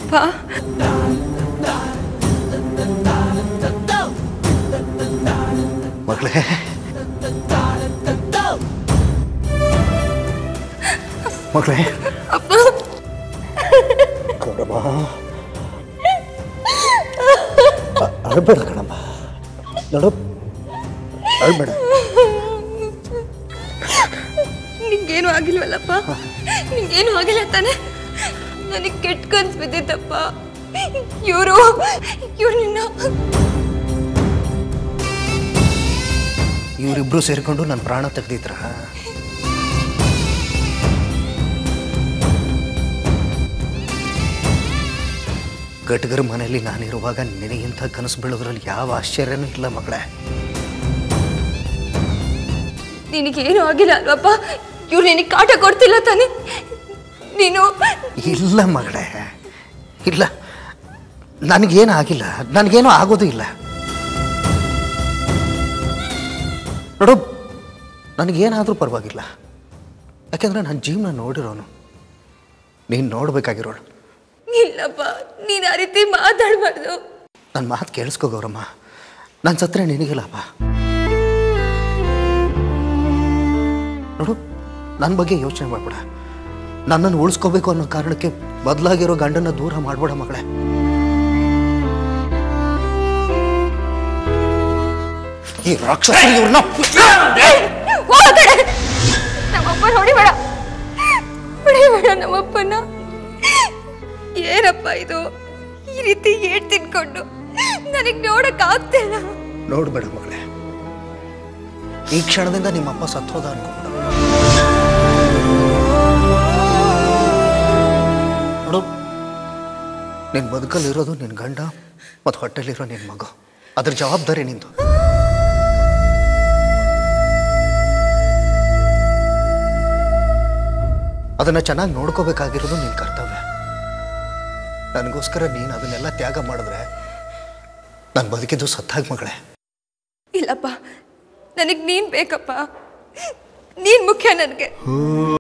ಅಪ್ಪ ಮಗಳೇ ಮಗಳೇ ಅಪ್ಪ ಗೌರಮ್ಮ ಅ- ಅಳ್ಬೇಡ ಕಣಮ್ಮ ನೋಡು ಅಳ್ಬೇಡ ನಿಂಗೇನು ಆಗಿಲ್ವಲ್ಲಪ್ಪ ನಿಂಗೇನು ಆಗಿಲ್ಲ ತಾನೆ ನನಗೆ ಕೆಟ್ಟ ಕನ್ಸು ಬಿದ್ದಿತ್ತಪ್ಪ ಇವರು ಇವ್ರು ನಿನ್ನ ಇವರಿಬ್ರು ಸೇರಿಕೊಂಡು ನನ್ನ ಪ್ರಾಣ ತೆಗ್ದಿದ್ರ ಗಟ್ಗರ ಮನೆಯಲ್ಲಿ ನಾನಿರುವಾಗ ನಿನಗಿಂತ ಕನಸು ಬೀಳೋದ್ರಲ್ಲಿ ಯಾವ ಆಶ್ಚರ್ಯನೂ ಇಲ್ಲ ಮಗಳೇ ನಿನಗೇನು ಆಗಿಲ್ಲ ಅಲ್ವಪ್ಪ ಇವ್ರು ನಿನಗೆ ಕಾಟ ಕೊಡ್ತಿಲ್ಲ ತಾನೆ ನೀನು ಇಲ್ಲ ಮಗಳೇ ಇಲ್ಲ ನನಗೇನು ಆಗಿಲ್ಲ ನನಗೇನು ಆಗೋದು ಇಲ್ಲ ನೋಡು ನನಗೇನಾದರೂ ಪರವಾಗಿಲ್ಲ ಯಾಕೆಂದರೆ ನನ್ನ ಜೀವನ ನೋಡಿರೋನು ನೀನು ನೋಡಬೇಕಾಗಿರೋಳು ಇಲ್ಲಪ್ಪ ನೀನು ಆ ರೀತಿ ಮಾತಾಡಬಾರ್ದು ನನ್ನ ಮಾತು ಕೇಳಿಸ್ಕೋ ಗೌರಮ್ಮ ನಾನು ಸತ್ತರೆ ನಿನಗೆ ಲಾಭ ನೋಡು ನನ್ನ ಬಗ್ಗೆ ಯೋಚನೆ ಮಾಡ್ಬೇಡ ನನ್ನನ್ನು ಉಳಿಸ್ಕೋಬೇಕು ಅನ್ನೋ ಕಾರಣಕ್ಕೆ ಬದಲಾಗಿರೋ ಗಂಡನ ದೂರ ಮಾಡ್ಬೇಡ ಮಗಳೇ ಈ ರಾಕ್ಷಸ ಇವ್ರನ್ನ ಹೋಗಡೆ ನಮ್ಮಪ್ಪ ಹೊಡಿಬೇಡ ಹೊಡಿಬೇಡ ನಮ್ಮಪ್ಪನ ಏನಪ್ಪ ಇದು ಈ ರೀತಿ ಏಟ್ ತಿನ್ಕೊಂಡು ನನಗೆ ನೋಡಕ್ ಆಗ್ತಿಲ್ಲ ನೋಡ್ಬೇಡ ಮಗಳೇ ಈ ಕ್ಷಣದಿಂದ ನಿಮ್ಮಪ್ಪ ಸತ್ತೋದ ಅನ್ಕೊಂಬಿಡ ನೋಡು ನಿನ್ನ ಬದುಕಲ್ಲಿರೋದು ನಿನ್ನ ಗಂಡ ಮತ್ತು ಹೊಟ್ಟೆಲಿರೋ ನಿನ್ನ ಮಗು ಅದ್ರ ಜವಾಬ್ದಾರಿ ನಿಂದು ಅದನ್ನು ಚೆನ್ನಾಗಿ ನೋಡ್ಕೋಬೇಕಾಗಿರೋದು ನಿನ್ನ ಕರ್ತವ್ಯ ನನಗೋಸ್ಕರ ನೀನು ಅದನ್ನೆಲ್ಲ ತ್ಯಾಗ ಮಾಡಿದ್ರೆ ನಾನು ಬದುಕಿದ್ದು ಸತ್ತಾಗ ಮಗಳೇ ಇಲ್ಲಪ್ಪ ನನಗೆ ನೀನ್ ಬೇಕಪ್ಪ ನೀನ್ ಮುಖ್ಯ ನನಗೆ